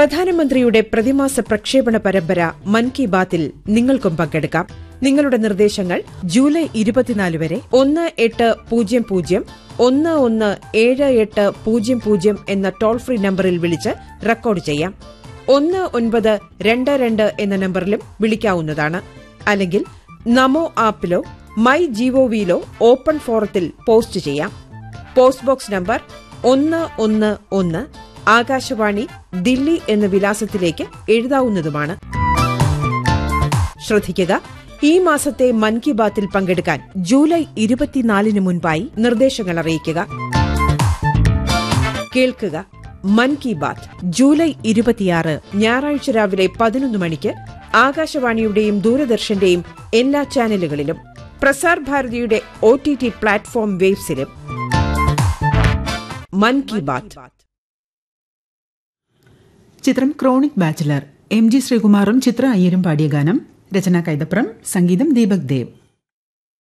പ്രധാനമന്ത്രിയുടെ പ്രതിമാസ പ്രക്ഷേപണ പരമ്പര മൻ കി ബാത്തിൽ നിങ്ങൾക്കും പങ്കെടുക്കാം നിങ്ങളുടെ നിർദ്ദേശങ്ങൾ ജൂലൈ ഇരുപത്തിനാല് വരെ ഒന്ന് എട്ട് പൂജ്യം പൂജ്യം ഒന്ന് ഒന്ന് ഏഴ് എട്ട് പൂജ്യം പൂജ്യം എന്ന ടോൾ ഫ്രീ നമ്പറിൽ വിളിച്ച് റെക്കോർഡ് ചെയ്യാം ഒന്ന് ഒൻപത് രണ്ട് രണ്ട് എന്ന നമ്പറിലും വിളിക്കാവുന്നതാണ് അല്ലെങ്കിൽ നമോ ആപ്പിലോ മൈ ജിഒവിയിലോ ഓപ്പൺ ഫോറത്തിൽ പോസ്റ്റ് ചെയ്യാം പോസ്റ്റ് ബോക്സ് നമ്പർ ഒന്ന് ഒന്ന് ഒന്ന് ആകാശവാണി ദില്ലി എന്ന വിലാസത്തിലേക്ക് എഴുതാവുന്നതുമാണ് ശ്രദ്ധിക്കുക ഈ മാസത്തെ മൻ കി ബാത്തിൽ പങ്കെടുക്കാൻ ജൂലൈ ഇരുപത്തിനാലിന് മുൻപായി നിർദ്ദേശങ്ങൾ അറിയിക്കുക കേൾക്കുക മൻ കി ബാത്ത് ജൂലൈ ഇരുപത്തിയാറ് ഞായറാഴ്ച രാവിലെ പതിനൊന്ന് മണിക്ക് ആകാശവാണിയുടെയും ദൂരദർശന്റെയും എല്ലാ ചാനലുകളിലും പ്രസാർ ഭാരതിയുടെ ഒ ടി ടി പ്ലാറ്റ്ഫോം വേബ്സിലും മൻ കി ബാത്ത് ചിത്രം ക്രോണിക് ബാച്ചിലർ എം ജി ശ്രീകുമാറും ചിത്ര അയ്യരും പാടിയ ഗാനം രചന കൈതപ്രം സംഗീതം ദീപക് ദേവ്